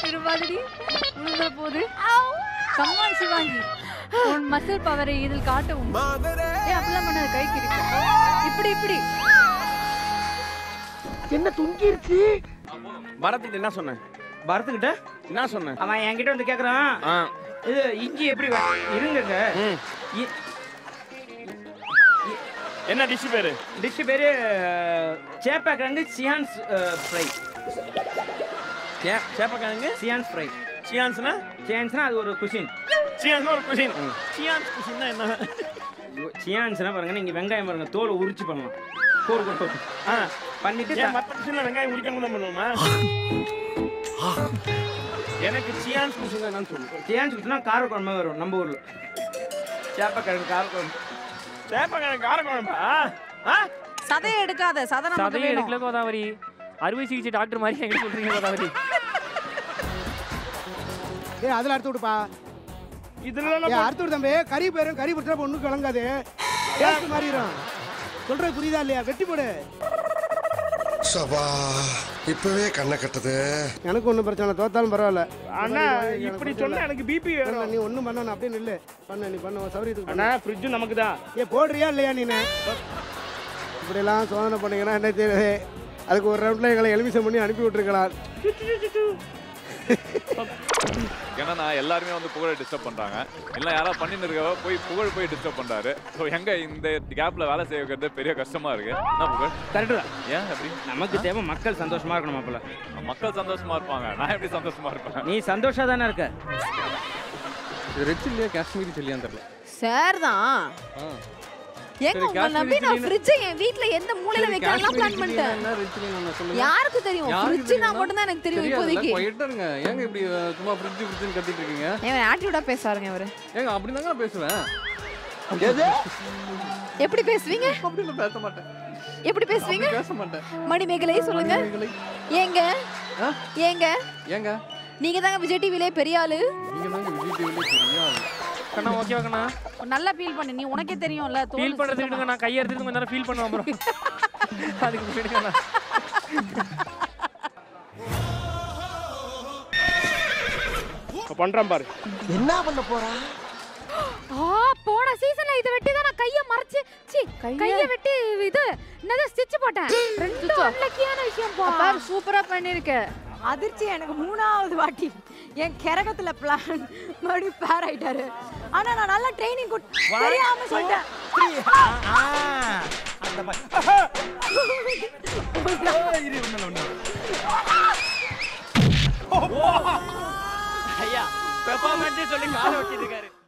விழுந்துரு மாதிரி விழுந்த போது கம்மான் சிவாங்கி உன் மசில் பவரை இதில் காட்டவும் ஏன் அப்படிலாம் பண்ணது கை கிரிக்கும் இப்படி இப்படி என்ன தொங்கிருச்சு பரத்துக்கிட்ட என்ன சொன்னேன் பரத்துக்கிட்ட என்ன சொன்னேன் அவன் என்கிட்ட வந்து கேக்குறான் ஆ இது இஞ்சி எப்படி வ- இருங்கங்க ம். இ- என்ன டிஷ் பேரு டிஷ் பேரு சேப்பாக்கிழங்கு சியான்ஸ் ஃப்ரை சே சேப்பக்கிழங்கு சியான்ஸ் ஃப்ரை சியான்ஸ்னா சியான்ஸ்னா அது ஒரு குசின் சியான்ஸ்னா ஒரு குசின் சியான்ஸ் குசின்னா என்ன சியான்ஸ்னா பாருங்க நீங்க வெங்காயம் பாருங்க தோலை உரிச்சு பண்ணலாம் கோர் கோர் ஆ பண்ணிட்டு ஏன் மற்ற குசின்ல வெங்காயம் உரிக்காம தான் பண்ணுவோமா எனக்கு சியான்ஸ் குசின் என்னன்னு சொல்லு சியான்ஸ் குசினா கார குழம்பு வரும் நம்ம ஊர்ல சேப்பக்கிழங்கு கார குழம்பு சேப்பக்கிழங்கு காரக்குழம்பா ஆ சதையை எடுக்காத சதை நமக்கு சதையும் வேணும் எடுக்கல கோதாவரி அறுவை சிகிச்சை டாக்டர் மாதிரி எங்க சொல்றீங்க கோதாவரி ஏய் அதில் அறுத்து விடுப்பா இதுல ஏய் அறுத்து விடு தம்பி கறி போயிரும் கறி பிடிச்சா ஒன்றும் கலங்காது டேஸ்ட் மாறிடும் சொல்றது புரியுதா இல்லையா வெட்டி போடு சபா இப்பவே கண்ணை கட்டுது எனக்கு ஒன்றும் பிரச்சனை இல்லை தோத்தாலும் பரவாயில்ல அண்ணா எனக்கு இப்படி பிரச்சனை சொன்னா இல்லை. எனக்கு பிபி பண்ணு, வேணும் நீ ஒன்றும் பண்ண நான் அப்படியே நில்லு பண்ணு நீ பண்ண சௌரியத்துக்கு அண்ணா பண்ணு. ஃப்ரிட்ஜ் நமக்கு தான் ஏ போடுறியா இல்லையா நீனு இப்படியெல்லாம் சோதனை பண்ணீங்கன்னா என்ன தெரியுது அதுக்கு ஒரு ரவுண்டில் எங்களை எலுமிச்சம் பண்ணி அனுப்பி விட்டுருக்கலாம் ஏன்னா நான் எல்லாருமே வந்து புகழை டிஸ்டர்ப் பண்றாங்க இல்லை யாராவது பண்ணிட்டு இருக்கவ போய் புகழ் போய் டிஸ்டர்ப் பண்றாரு ஸோ எங்க இந்த கேப்ல வேலை செய்ய வைக்கிறது பெரிய கஷ்டமா இருக்கு என்ன புகழ் கரெக்டு தான் ஏன் அப்படி நமக்கு தேவை மக்கள் சந்தோஷமா இருக்கணும் மாப்பிள்ள மக்கள் சந்தோஷமா இருப்பாங்க நான் எப்படி சந்தோஷமா இருப்பேன் நீ சந்தோஷமா தானே இருக்க ரெட் சில்லியா காஷ்மீரி சில்லியான்னு தெரியல சார் தான் ஏங்க சரி, உங்களை நம்பி காஷ்மீரி நான் சில்லினா- ஃப்ரிட்ஜை என் வீட்ல எந்த மூலையில சரி, வைக்கலாம் காஷ்மீரி பிளான் சில்லினா பண்ணிட்டேன் என்ன ரெட் சில்லினா நான் சொல்லுங்க யாருக்கு தெரியும் யாருக்கு ஃப்ரிட்ஜ் நான் தெரியுமா? மட்டும் தான் எனக்கு தெரியும் தெரியாதுல்ல, இப்போதைக்கு quiet ஆ இருங்க ஏங்க இப்படி அஹ், சும்மா ஃப்ரிட்ஜ் ஃப்ரிட்ஜ்னு கத்திட்டு இருக்கீங்க ஏன் ஆட்டிடியூடா பேசாருங்க இவரு ஏங்க அப்படி தாங்க நான் பேசுவேன் எப்படி பேசுவீங்க அப்படி நான் பேச மாட்டேன் எப்படி பேசுவீங்க அப்படி பேச மாட்டேன் மணிமேகலை சொல்லுங்க மணிமேகலை. ஏங்க ஆ? ஏங்க ஏங்க நீங்க தாங்க விஜய் டிவிலே பெரிய ஆளு நீங்க தாங்க விஜய் டிவிலே பெரிய ஆளு. கண்ணா ஓகே கண்ணா நல்லா ஃபீல் பண்ணு நீ உனக்கே தெரியும்ல தோல் ஃபீல் பண்றதுக்கு சுத்தமா. விடுங்க நான் கையை எடுத்துட்டு கொஞ்ச நேரம் ஃபீல் பண்ணுவேன் அப்புறம் அதுக்கு விடுங்கண்ணா இப்ப பண்றேன் பாரு என்ன பண்ண போறா ஆ போன சீசன்ல இது வெட்டி தான் நான் கைய மறைச்சு சி கைய வெட்டி இது என்னது ஸ்டிட்ச் போட்டேன் ரெண்டு அன்லக்கியான விஷயம் பா பாரு சூப்பரா பண்ணிருக்க அதிர்ச்சி எனக்கு மூணாவது வாட்டி என் கிரகத்துல பிளான் மறுபடியும் பேர் ஆயிட்டாரு ஆனா நான் நல்லா ட்ரைனிங் தெரியாம சொல்லிட்டேன் அந்த மாதிரி ஐயா பெர்ஃபார்மன்ஸ் சொல்லி காலை வச்சிருக்காரு